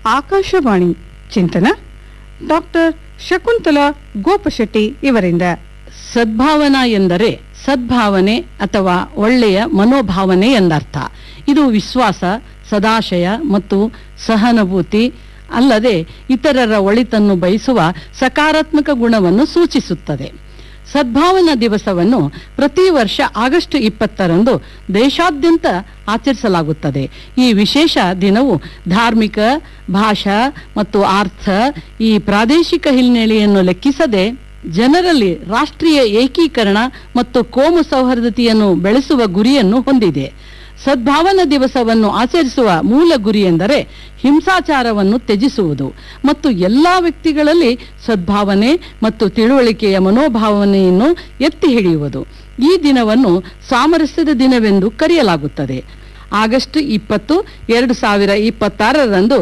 ಆಕಾಶವಾಣಿ ಚಿಂತನ ಡಾಕ್ಟರ್ ಶಕುಂತಲಾ ಗೋಪಶೆಟ್ಟಿ ಇವರಿಂದ ಸದ್ಭಾವನಾ ಎಂದರೆ ಸದ್ಭಾವನೆ ಅಥವಾ ಒಳ್ಳೆಯ ಮನೋಭಾವನೆ ಎಂದರ್ಥ ಇದು ವಿಶ್ವಾಸ ಸದಾಶಯ ಮತ್ತು ಸಹಾನುಭೂತಿ ಅಲ್ಲದೆ ಇತರರ ಒಳಿತನ್ನು ಬಯಸುವ ಸಕಾರಾತ್ಮಕ ಗುಣವನ್ನು ಸೂಚಿಸುತ್ತದೆ ಸದ್ಭಾವನಾ ದಿವಸವನ್ನು ಪ್ರತಿ ವರ್ಷ ಆಗಸ್ಟ್ ಇಪ್ಪತ್ತರಂದು ದೇಶಾದ್ಯಂತ ಆಚರಿಸಲಾಗುತ್ತದೆ ಈ ವಿಶೇಷ ದಿನವು ಧಾರ್ಮಿಕ ಭಾಷಾ ಮತ್ತು ಅರ್ಥ ಈ ಪ್ರಾದೇಶಿಕ ಹಿನ್ನೆಲೆಯನ್ನು ಲೆಕ್ಕಿಸದೆ ಜನರಲ್ಲಿ ರಾಷ್ಟ್ರೀಯ ಏಕೀಕರಣ ಮತ್ತು ಕೋಮು ಸೌಹಾರ್ದತೆಯನ್ನು ಬೆಳೆಸುವ ಗುರಿಯನ್ನು ಹೊಂದಿದೆ ಸದ್ಭಾವನಾ ದಿವಸವನ್ನು ಆಚರಿಸುವ ಮೂಲ ಗುರಿ ಎಂದರೆ ಹಿಂಸಾಚಾರವನ್ನು ತ್ಯಜಿಸುವುದು ಮತ್ತು ಎಲ್ಲ ವ್ಯಕ್ತಿಗಳಲ್ಲಿ ಸದ್ಭಾವನೆ ಮತ್ತು ತಿಳುವಳಿಕೆಯ ಮನೋಭಾವನೆಯನ್ನು ಎತ್ತಿ ಹಿಡಿಯುವುದು ಈ ದಿನವನ್ನು ಸಾಮರಸ್ಯದ ದಿನವೆಂದು ಕರೆಯಲಾಗುತ್ತದೆ ಆಗಸ್ಟ್ ಇಪ್ಪತ್ತು ಎರಡು ಸಾವಿರ ಇಪ್ಪತ್ತಾರರಂದು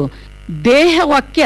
ದೇಹವಾಕ್ಯ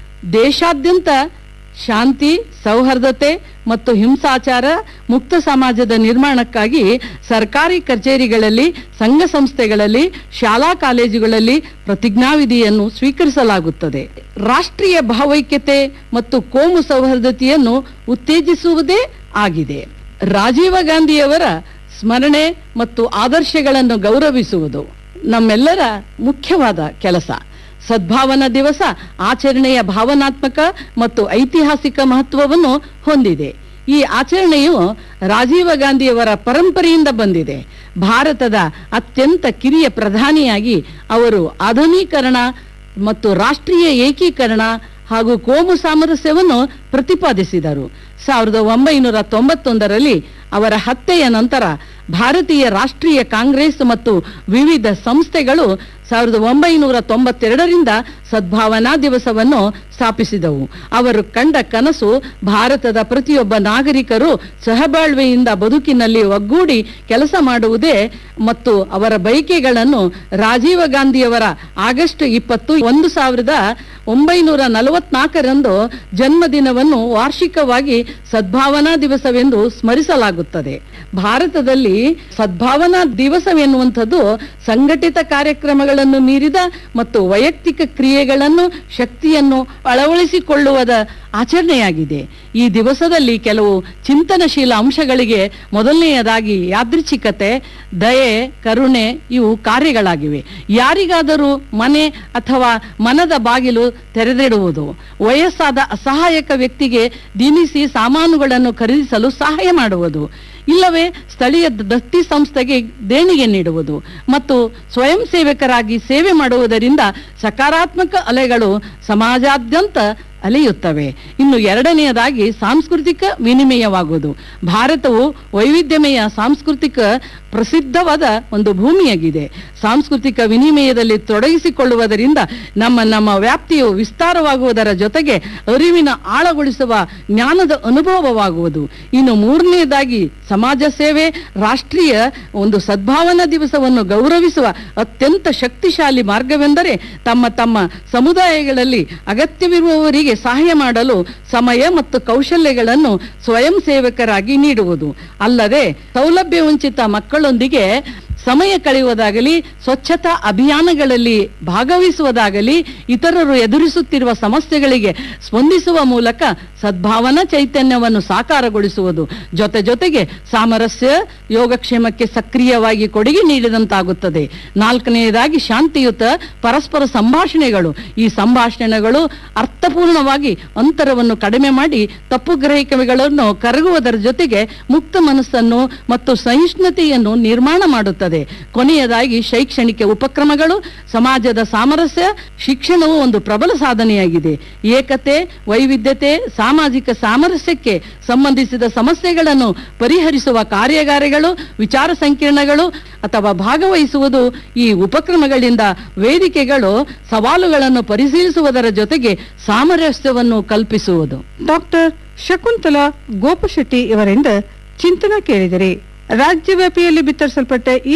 ದೇಶಾದ್ಯಂತ ಶಾಂತಿ ಸೌಹಾರ್ದತೆ ಮತ್ತು ಹಿಂಸಾಚಾರ ಮುಕ್ತ ಸಮಾಜದ ನಿರ್ಮಾಣಕ್ಕಾಗಿ ಸರ್ಕಾರಿ ಕಚೇರಿಗಳಲ್ಲಿ ಸಂಘ ಸಂಸ್ಥೆಗಳಲ್ಲಿ ಶಾಲಾ ಕಾಲೇಜುಗಳಲ್ಲಿ ಪ್ರತಿಜ್ಞಾವಿಧಿಯನ್ನು ಸ್ವೀಕರಿಸಲಾಗುತ್ತದೆ ರಾಷ್ಟ್ರೀಯ ಭಾವೈಕ್ಯತೆ ಮತ್ತು ಕೋಮು ಸೌಹಾರ್ದತೆಯನ್ನು ಉತ್ತೇಜಿಸುವುದೇ ಆಗಿದೆ ರಾಜೀವ ಗಾಂಧಿಯವರ ಸ್ಮರಣೆ ಮತ್ತು ಆದರ್ಶಗಳನ್ನು ಗೌರವಿಸುವುದು ನಮ್ಮೆಲ್ಲರ ಮುಖ್ಯವಾದ ಕೆಲಸ ಸದ್ಭಾವನಾ ದಿವಸ ಆಚರಣೆಯ ಭಾವನಾತ್ಮಕ ಮತ್ತು ಐತಿಹಾಸಿಕ ಮಹತ್ವವನ್ನು ಹೊಂದಿದೆ ಈ ಆಚರಣೆಯು ರಾಜೀವ ಗಾಂಧಿಯವರ ಪರಂಪರೆಯಿಂದ ಬಂದಿದೆ ಭಾರತದ ಅತ್ಯಂತ ಕಿರಿಯ ಪ್ರಧಾನಿಯಾಗಿ ಅವರು ಆಧುನೀಕರಣ ಮತ್ತು ರಾಷ್ಟ್ರೀಯ ಏಕೀಕರಣ ಹಾಗೂ ಕೋಮು ಸಾಮರಸ್ಯವನ್ನು ಪ್ರತಿಪಾದಿಸಿದರು ಸಾವಿರದ ಒಂಬೈನೂರ ತೊಂಬತ್ತೊಂದರಲ್ಲಿ ಅವರ ಹತ್ಯೆಯ ನಂತರ ಭಾರತೀಯ ರಾಷ್ಟ್ರೀಯ ಕಾಂಗ್ರೆಸ್ ಮತ್ತು ವಿವಿಧ ಸಂಸ್ಥೆಗಳು ಸಾವಿರದ ಒಂಬೈನೂರ ತೊಂಬತ್ತೆರಡರಿಂದ ಸದ್ಭಾವನಾ ದಿವಸವನ್ನು ಸ್ಥಾಪಿಸಿದವು ಅವರು ಕಂಡ ಕನಸು ಭಾರತದ ಪ್ರತಿಯೊಬ್ಬ ನಾಗರಿಕರು ಸಹಬಾಳ್ವೆಯಿಂದ ಬದುಕಿನಲ್ಲಿ ಒಗ್ಗೂಡಿ ಕೆಲಸ ಮಾಡುವುದೇ ಮತ್ತು ಅವರ ಬಯಕೆಗಳನ್ನು ರಾಜೀವ ಗಾಂಧಿಯವರ ಆಗಸ್ಟ್ ಇಪ್ಪತ್ತು ಒಂದು ಸಾವಿರದ ಒಂಬೈನೂರ ನಲವತ್ನಾಲ್ಕರಂದು ಜನ್ಮದಿನವನ್ನು ವಾರ್ಷಿಕವಾಗಿ ಸದ್ಭಾವನಾ ದಿವಸವೆಂದು ಸ್ಮರಿಸಲಾಗುತ್ತದೆ ಭಾರತದಲ್ಲಿ ಸದ್ಭಾವನಾ ದಿವಸವೆನ್ನುವಂಥದ್ದು ಸಂಘಟಿತ ಕಾರ್ಯಕ್ರಮಗಳನ್ನು ಮೀರಿದ ಮತ್ತು ವೈಯಕ್ತಿಕ ಕ್ರಿಯೆಗಳನ್ನು ಶಕ್ತಿಯನ್ನು ಅಳವಡಿಸಿಕೊಳ್ಳುವುದ ಆಚರಣೆಯಾಗಿದೆ ಈ ದಿವಸದಲ್ಲಿ ಕೆಲವು ಚಿಂತನಶೀಲ ಅಂಶಗಳಿಗೆ ಮೊದಲನೆಯದಾಗಿ ಯಾದೃಚ್ಛಿಕತೆ ದಯೆ ಕರುಣೆ ಇವು ಕಾರ್ಯಗಳಾಗಿವೆ ಯಾರಿಗಾದರೂ ಮನೆ ಅಥವಾ ಮನದ ಬಾಗಿಲು ತೆರೆದಿಡುವುದು ವಯಸ್ಸಾದ ಅಸಹಾಯಕ ವ್ಯಕ್ತಿಗೆ ದಿನಿಸಿ ಸಾಮಾನುಗಳನ್ನು ಖರೀದಿಸಲು ಸಹಾಯ ಮಾಡುವುದು ಇಲ್ಲವೇ ಸ್ಥಳೀಯ ದತ್ತಿ ಸಂಸ್ಥೆಗೆ ದೇಣಿಗೆ ನೀಡುವುದು ಮತ್ತು ಸ್ವಯಂ ಸೇವಕರಾಗಿ ಸೇವೆ ಮಾಡುವುದರಿಂದ ಸಕಾರಾತ್ಮಕ ಅಲೆಗಳು ಸಮಾಜಾದ್ಯಂತ ಅಲೆಯುತ್ತವೆ ಇನ್ನು ಎರಡನೆಯದಾಗಿ ಸಾಂಸ್ಕೃತಿಕ ವಿನಿಮಯವಾಗುವುದು ಭಾರತವು ವೈವಿಧ್ಯಮಯ ಸಾಂಸ್ಕೃತಿಕ ಪ್ರಸಿದ್ಧವಾದ ಒಂದು ಭೂಮಿಯಾಗಿದೆ ಸಾಂಸ್ಕೃತಿಕ ವಿನಿಮಯದಲ್ಲಿ ತೊಡಗಿಸಿಕೊಳ್ಳುವುದರಿಂದ ನಮ್ಮ ನಮ್ಮ ವ್ಯಾಪ್ತಿಯು ವಿಸ್ತಾರವಾಗುವುದರ ಜೊತೆಗೆ ಅರಿವಿನ ಆಳಗೊಳಿಸುವ ಜ್ಞಾನದ ಅನುಭವವಾಗುವುದು ಇನ್ನು ಮೂರನೆಯದಾಗಿ ಸಮಾಜ ಸೇವೆ ರಾಷ್ಟ್ರೀಯ ಒಂದು ಸದ್ಭಾವನಾ ದಿವಸವನ್ನು ಗೌರವಿಸುವ ಅತ್ಯಂತ ಶಕ್ತಿಶಾಲಿ ಮಾರ್ಗವೆಂದರೆ ತಮ್ಮ ತಮ್ಮ ಸಮುದಾಯಗಳಲ್ಲಿ ಅಗತ್ಯವಿರುವವರಿಗೆ ಸಹಾಯ ಮಾಡಲು ಸಮಯ ಮತ್ತು ಕೌಶಲ್ಯಗಳನ್ನು ಸ್ವಯಂ ಸೇವಕರಾಗಿ ನೀಡುವುದು ಅಲ್ಲದೆ ಸೌಲಭ್ಯ ವಂಚಿತ ಮಕ್ಕಳೊಂದಿಗೆ ಸಮಯ ಕಳೆಯುವುದಾಗಲಿ ಸ್ವಚ್ಛತಾ ಅಭಿಯಾನಗಳಲ್ಲಿ ಭಾಗವಹಿಸುವುದಾಗಲಿ ಇತರರು ಎದುರಿಸುತ್ತಿರುವ ಸಮಸ್ಯೆಗಳಿಗೆ ಸ್ಪಂದಿಸುವ ಮೂಲಕ ಸದ್ಭಾವನಾ ಚೈತನ್ಯವನ್ನು ಸಾಕಾರಗೊಳಿಸುವುದು ಜೊತೆ ಜೊತೆಗೆ ಸಾಮರಸ್ಯ ಯೋಗಕ್ಷೇಮಕ್ಕೆ ಸಕ್ರಿಯವಾಗಿ ಕೊಡುಗೆ ನೀಡಿದಂತಾಗುತ್ತದೆ ನಾಲ್ಕನೆಯದಾಗಿ ಶಾಂತಿಯುತ ಪರಸ್ಪರ ಸಂಭಾಷಣೆಗಳು ಈ ಸಂಭಾಷಣೆಗಳು ಅರ್ಥಪೂರ್ಣವಾಗಿ ಅಂತರವನ್ನು ಕಡಿಮೆ ಮಾಡಿ ತಪ್ಪು ಗ್ರಹಿಕೆಗಳನ್ನು ಕರಗುವುದರ ಜೊತೆಗೆ ಮುಕ್ತ ಮನಸ್ಸನ್ನು ಮತ್ತು ಸಹಿಷ್ಣುತೆಯನ್ನು ನಿರ್ಮಾಣ ಮಾಡುತ್ತದೆ ಕೊನೆಯದಾಗಿ ಶೈಕ್ಷಣಿಕ ಉಪಕ್ರಮಗಳು ಸಮಾಜದ ಸಾಮರಸ್ಯ ಶಿಕ್ಷಣವು ಒಂದು ಪ್ರಬಲ ಸಾಧನೆಯಾಗಿದೆ ಏಕತೆ ವೈವಿಧ್ಯತೆ ಸಾಮಾಜಿಕ ಸಾಮರಸ್ಯಕ್ಕೆ ಸಂಬಂಧಿಸಿದ ಸಮಸ್ಯೆಗಳನ್ನು ಪರಿಹರಿಸುವ ಕಾರ್ಯಾಗಾರಗಳು ವಿಚಾರ ಸಂಕಿರಣಗಳು ಅಥವಾ ಭಾಗವಹಿಸುವುದು ಈ ಉಪಕ್ರಮಗಳಿಂದ ವೇದಿಕೆಗಳು ಸವಾಲುಗಳನ್ನು ಪರಿಶೀಲಿಸುವುದರ ಜೊತೆಗೆ ಸಾಮರಸ್ಯವನ್ನು ಕಲ್ಪಿಸುವುದು ಡಾಕ್ಟರ್ ಶಕುಂತಲಾ ಗೋಪಶೆಟ್ಟಿ ಇವರಿಂದ ಚಿಂತನ ಕೇಳಿದರೆ ರಾಜ್ಯವ್ಯಾಪಿಯಲ್ಲಿ ಬಿತ್ತರಿಸಲ್ಪಟ್ಟ ಈ